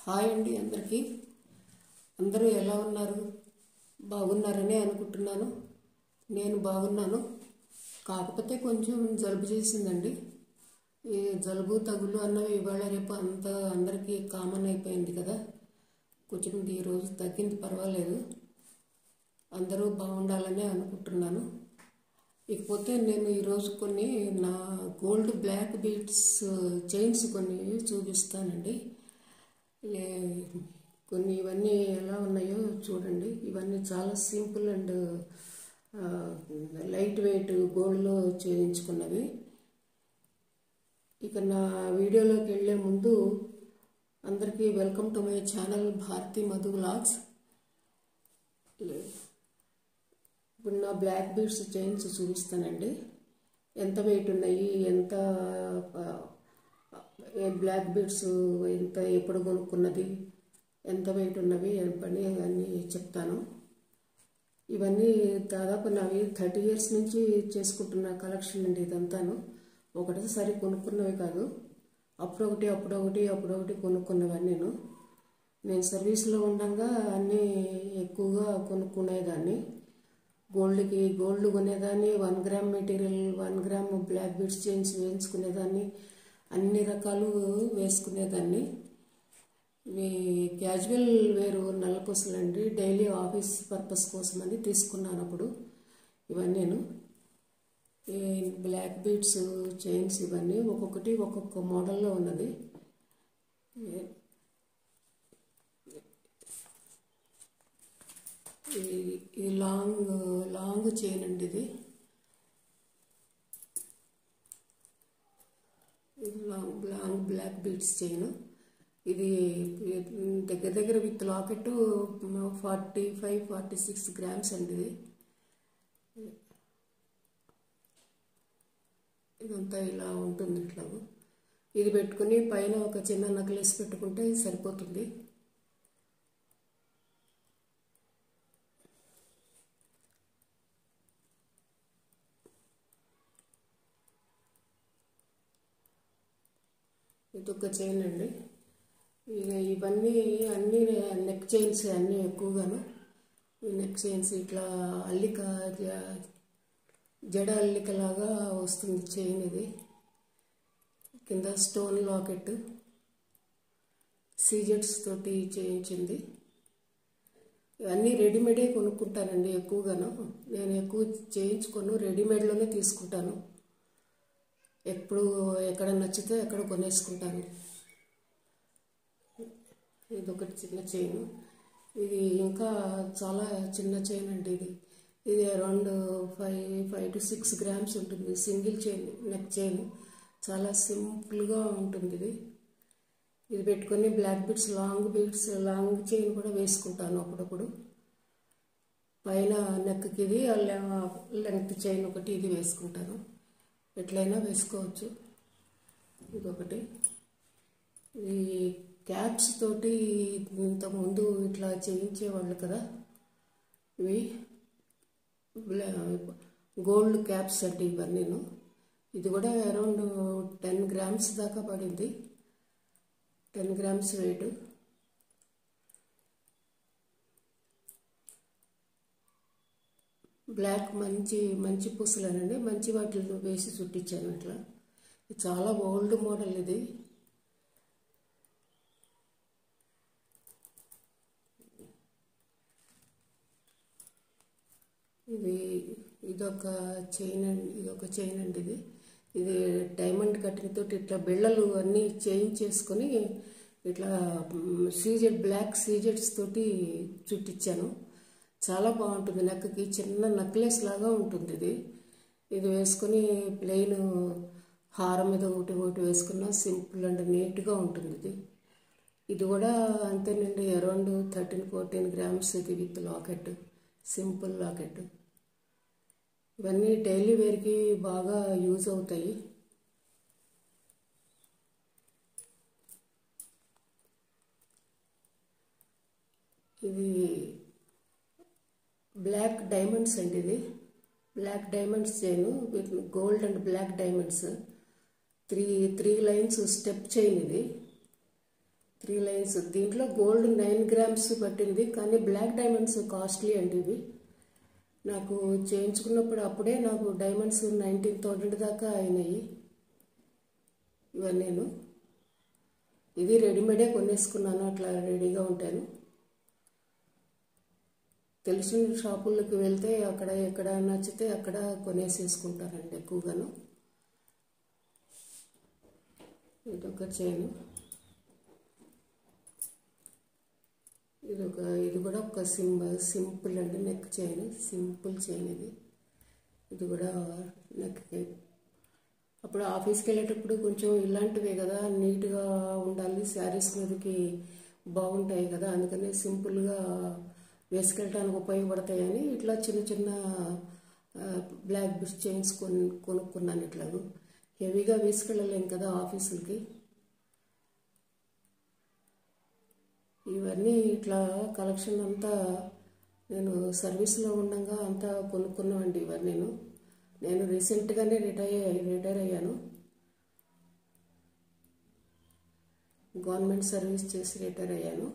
hi అండి అందరికీ అందరూ ఎలా ఉన్నారు బాగున్నారని అనుకుంటున్నాను నేను బాగున్నాను కాకపోతే కొంచెం జలుబు చేసిందండి ఈ జలుబు తగులు అన్నవి ఇవాళ రేపు అంత అందరికీ కామన్ అయిపోయింది కదా కొంచెం ఈరోజు తగ్గింది పర్వాలేదు అందరూ బాగుండాలని అనుకుంటున్నాను ఇకపోతే నేను ఈరోజు కొన్ని నా గోల్డ్ బ్లాక్ బీట్స్ చైన్స్ కొన్ని చూపిస్తానండి లే- కొన్ని ఇవన్నీ ఎలా ఉన్నాయో చూడండి ఇవన్నీ చాలా సింపుల్ అండ్ లైట్ వెయిట్ గోల్డ్లో చేయించుకున్నవి ఇక నా వీడియోలోకి వెళ్ళే ముందు అందరికీ welcome to my channel Bharathi Madhu vlogs ఇప్పుడు నా బ్లాక్ బీడ్స్ చైన్స్ చూపిస్తానండి ఎంత వెయిట్ ఉన్నాయి ఎంత ఆ, ఏ బ్లాక్ బీడ్స్ ఎంత ఎప్పుడు కొనుక్కున్నది ఎంత వెయిట్ ఉన్నవి పని అన్నీ చెప్తాను ఇవన్నీ దాదాపు నావి థర్టీ ఇయర్స్ నుంచి చేసుకుంటున్న కలెక్షన్ అండి ఇదంతాను ఒకటేసారి కొనుక్కున్నవి కాదు అప్పుడొకటి అప్పుడొకటి అప్పుడొకటి కొనుక్కున్నవన్నీ నేను నేను సర్వీస్లో ఉండగా అన్నీ ఎక్కువగా కొనుక్కునేదాన్ని గోల్డ్కి గోల్డ్ కొనేదాన్ని one gram material one gram black beads chains వేయించుకునేదాన్ని అన్ని రకాలు వేసుకునేదాన్ని ఇవి క్యాజువల్ వేరు నల్లపూసలు అండి డైలీ ఆఫీస్ పర్పస్ కోసం అని తీసుకున్నాను అప్పుడు ఇవన్నీ నేను ఈ బ్లాక్ బీడ్స్ చైన్స్ ఇవన్నీ ఒక్కొక్కటి ఒక్కొక్క మోడల్లో ఉన్నది ఈ- ఈ- ఇది లాంగ్ లాంగ్ చైన్ అండి ఇది ఇది long long black beads chain ఇది దగ్గర దగ్గర with locket forty five forty six grams అండి ఇది ఇదంతా ఇలా ఉంటుంది ఇట్లా ఇది పెట్టుకుని పైన ఒక చిన్న నక్లెస్ పెట్టుకుంటే సరిపోతుంది ఇది ఒక చైన్ అండి ఇక ఇవన్నీ అన్ని నెక్ చైన్స్ అన్నీ ఎక్కువగాను ఈ నెక్ చైన్స్ ఇట్లా అల్లిక జ- జడ అల్లికలాగా వస్తుంది చైన్ ఇది కింద స్టోన్ లాకెట్ సీజెట్స్ తోటి చేయించింది ఇవన్నీ రెడీమేడే కొనుక్కుంటానండి ఎక్కువగాను నేను ఎక్కువ చేయించుకోను రెడీమేడ్లోనే తీసుకుంటాను ఎప్పుడు ఎక్కడ నచ్చితే అక్కడ కొనేసుకుంటాను ఇది ఒకటి చిన్న చైన్ ఇది ఇంకా చాలా చిన్న చైన్ అండి ఇది ఇది around five five to six grams ఉంటుంది సింగిల్ చైన్ నెక్ చైన్ చాలా సింపుల్గా ఉంటుంది ఇది ఇది పెట్టుకొని black beads long beads long chain కూడా వేసుకుంటాను అప్పుడప్పుడు పైన నెక్కి ఇది లెంగ్త్ చైన్ ఒకటి ఇది వేసుకుంటాను ఎట్లయినా వేసుకోవచ్చు ఇదొకటి ఈ క్యాప్స్ తోటి ఇంతకుముందు ఇట్లా చేయించేవాళ్ళు కదా ఇవి గోల్డ్ క్యాప్స్ అండి ఇవన్నీను ఇది కూడా అరౌండ్ టెన్ గ్రామ్స్ దాకా పడింది టెన్ గ్రామ్స్ వెయిట్ బ్లాక్ మంచి మంచి పూసలేనండి మంచి వాటిల్లో వేసి చుట్టించాను అట్లా ఇది చాలా ఓల్డ్ మోడల్ ఇది ఇది ఇదొక చైన్ అండి ఇదొక చైన్ అండి ఇది ఇది డైమండ్ కటింగ్ తోటి ఇట్లా బిళ్ళలు అన్నీ చేంజ్ చేసుకొని ఇట్లా సీజెడ్ బ్లాక్ సీజెడ్స్ తోటి చుట్టించాను చాలా బాగుంటుంది నెక్కకి చిన్న నెక్లెస్ లాగా ఉంటుంది ఇది ఇది వేసుకొని ప్లెయిన్ హారం మీద ఒకటి ఒకటి వేసుకున్న సింపుల్ అండ్ నీట్గా ఉంటుంది ఇది ఇది కూడా అంతేనండి అరౌండ్ థర్టీన్ ఫోర్టీన్ గ్రామ్స్ ఇది విత్ లాకెట్ సింపుల్ లాకెట్ ఇవన్నీ డైలీ వేర్కి బాగా యూజ్ అవుతాయి ఇది బ్లాక్ డైమండ్స్ అండి ఇది black diamonds chain with gold and black diamonds three three lines step chain ఇది త్రీ లైన్స్ దీంట్లో గోల్డ్ నైన్ గ్రామ్స్ పట్టింది కానీ బ్లాక్ డైమండ్స్ కాస్ట్లీ అండి ఇవి నాకు చేయించుకున్నప్పుడు అప్పుడే నాకు డైమండ్స్ నైన్టీన్ థౌజండ్ దాకా అయినాయి ఇవన్నీ నేను ఇది రెడీమేడే కొనేసుకున్నాను అట్లా రెడీగా ఉంటాను తెలిసిన షాపులకు వెళ్తే అక్కడ ఎక్కడ నచ్చితే అక్కడ కొనేసేసుకుంటారండి ఎక్కువగాను ఇదొక చైన్ ఇది ఒక ఇది కూడా ఒక సింబల్ సింపుల్ అండి నెక్ చైన్ సింపుల్ చైన్ ఇది ఇది కూడా నెక్కి అప్పుడు ఆఫీస్కి వెళ్ళేటప్పుడు కొంచెం ఇలాంటివే కదా నీట్గా ఉండాలి శారీస్ మీదకి బాగుంటాయి కదా అందుకని సింపుల్గా వేసుకెళ్ళడానికి ఉపయోగపడతాయని ఇట్లా చిన్న చిన్న బ్లాక్ బిష్ చైన్స్ కొను కొనుక్కున్నాను ఇట్లాగూ హెవీగా వేసుకెళ్ళలేం కదా ఆఫీసులకి ఇవన్నీ ఇట్లా కలెక్షన్ అంతా నేను సర్వీస్లో ఉండగా అంతా కొనుక్కున్నామండి ఇవన్నీ నేను నేను రీసెంట్గానే రిటైర్ రిటైర్ అయ్యాను గవర్నమెంట్ సర్వీస్ చేసి రిటైర్ అయ్యాను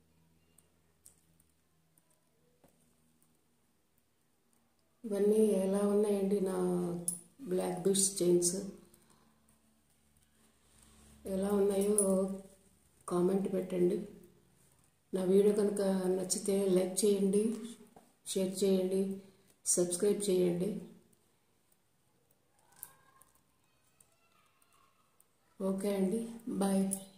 ఇవన్నీ ఎలా ఉన్నాయండి నా బ్లాక్ బీడ్స్ చైన్స్ ఎలా ఉన్నాయో కామెంట్ పెట్టండి నా వీడియో కనుక నచ్చితే లైక్ చేయండి షేర్ చేయండి సబ్స్క్రైబ్ చేయండి ఓకే అండి బాయ్